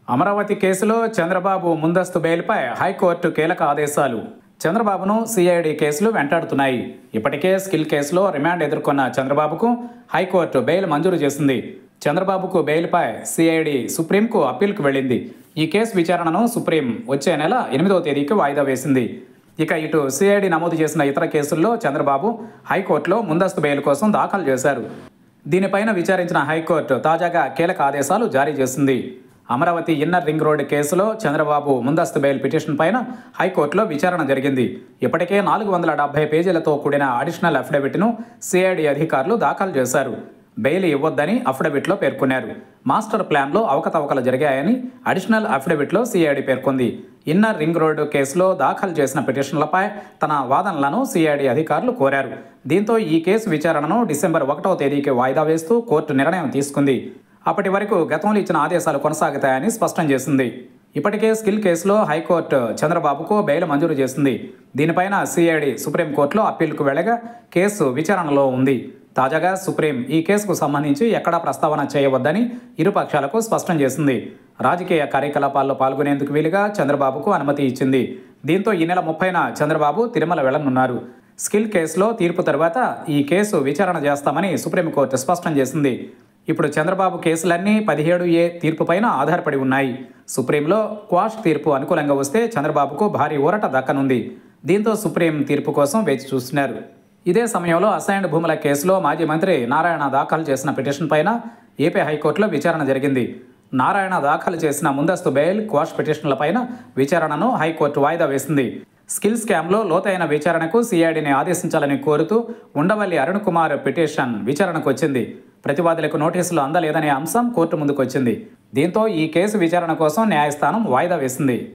అమరావతి కేసులో చంద్రబాబు ముందస్తు బెయిల్పై హైకోర్టు కీలక ఆదేశాలు చంద్రబాబును సిఐడి కేసులు వెంటాడుతున్నాయి ఇప్పటికే స్కిల్ కేసులో రిమాండ్ ఎదుర్కొన్న చంద్రబాబుకు హైకోర్టు బెయిల్ మంజూరు చేసింది చంద్రబాబుకు బెయిల్పై సిఐడి సుప్రీంకు అప్పీల్కు వెళ్ళింది ఈ కేసు విచారణను సుప్రీం వచ్చే నెల ఎనిమిదవ తేదీకి వాయిదా వేసింది ఇక ఇటు సిఐడి నమోదు చేసిన ఇతర కేసుల్లో చంద్రబాబు హైకోర్టులో ముందస్తు బెయిల్ కోసం దాఖలు చేశారు దీనిపైన విచారించిన హైకోర్టు తాజాగా కీలక ఆదేశాలు జారీ చేసింది అమరావతి ఇన్నర్ రింగ్ రోడ్ కేసులో చంద్రబాబు ముందస్తు బెయిల్ పిటిషన్ పైన హైకోర్టులో విచారణ జరిగింది ఇప్పటికే నాలుగు వందల డెబ్బై పేజీలతో కూడిన అడిషనల్ అఫిడవిట్ను సిఐడి అధికారులు దాఖలు చేశారు బెయిల్ ఇవ్వొద్దని అఫిడవిట్లో పేర్కొన్నారు మాస్టర్ ప్లాన్లో అవకతవకలు జరిగాయని అడిషనల్ అఫిడవిట్లో సిఐడి పేర్కొంది ఇన్నర్ రింగ్ రోడ్డు కేసులో దాఖలు చేసిన పిటిషన్లపై తన వాదనలను సిఐడి అధికారులు కోరారు దీంతో ఈ కేసు విచారణను డిసెంబర్ ఒకటవ తేదీకి వాయిదా వేస్తూ కోర్టు నిర్ణయం తీసుకుంది అప్పటి వరకు గతంలో ఇచ్చిన ఆదేశాలు కొనసాగుతాయని స్పష్టం చేసింది ఇప్పటికే స్కిల్ కేసులో హైకోర్టు చంద్రబాబుకు బెయిల్ మంజూరు చేసింది దీనిపైన సిఐడి సుప్రీంకోర్టులో అప్పీల్కు వెళ్ళగా కేసు విచారణలో ఉంది తాజాగా సుప్రీం ఈ కేసుకు సంబంధించి ఎక్కడా ప్రస్తావన చేయవద్దని ఇరు పక్షాలకు స్పష్టం చేసింది రాజకీయ కార్యకలాపాల్లో పాల్గొనేందుకు వీలుగా చంద్రబాబుకు అనుమతి ఇచ్చింది దీంతో ఈ నెల ముప్పైన చంద్రబాబు తిరుమల వెళ్లనున్నారు స్కిల్ కేసులో తీర్పు తర్వాత ఈ కేసు విచారణ చేస్తామని సుప్రీంకోర్టు స్పష్టం చేసింది ఇప్పుడు చంద్రబాబు కేసులన్నీ పదిహేడు ఏ తీర్పు పైన ఆధారపడి ఉన్నాయి సుప్రీంలో క్వాష్ తీర్పు అనుకూలంగా వస్తే చంద్రబాబుకు భారీ ఊరట దక్కనుంది దీంతో సుప్రీం తీర్పు కోసం వేచి చూస్తున్నారు ఇదే సమయంలో అసైన్డ్ భూముల కేసులో మాజీ మంత్రి నారాయణ దాఖలు చేసిన పిటిషన్ పైన ఏపీ హైకోర్టులో విచారణ జరిగింది నారాయణ దాఖలు చేసిన ముందస్తు బెయిల్ క్వాష్ పిటిషన్లపైన విచారణను హైకోర్టు వాయిదా వేసింది స్కిల్ స్కామ్లో లోతైన విచారణకు సిఐడిని ఆదేశించాలని కోరుతూ ఉండవల్లి అరుణ్ కుమార్ పిటిషన్ విచారణకు వచ్చింది ప్రతివాదులకు నోటీసులు అందలేదనే అంశం కోర్టు ముందుకు వచ్చింది దీంతో ఈ కేసు విచారణ కోసం న్యాయస్థానం వాయిదా వేసింది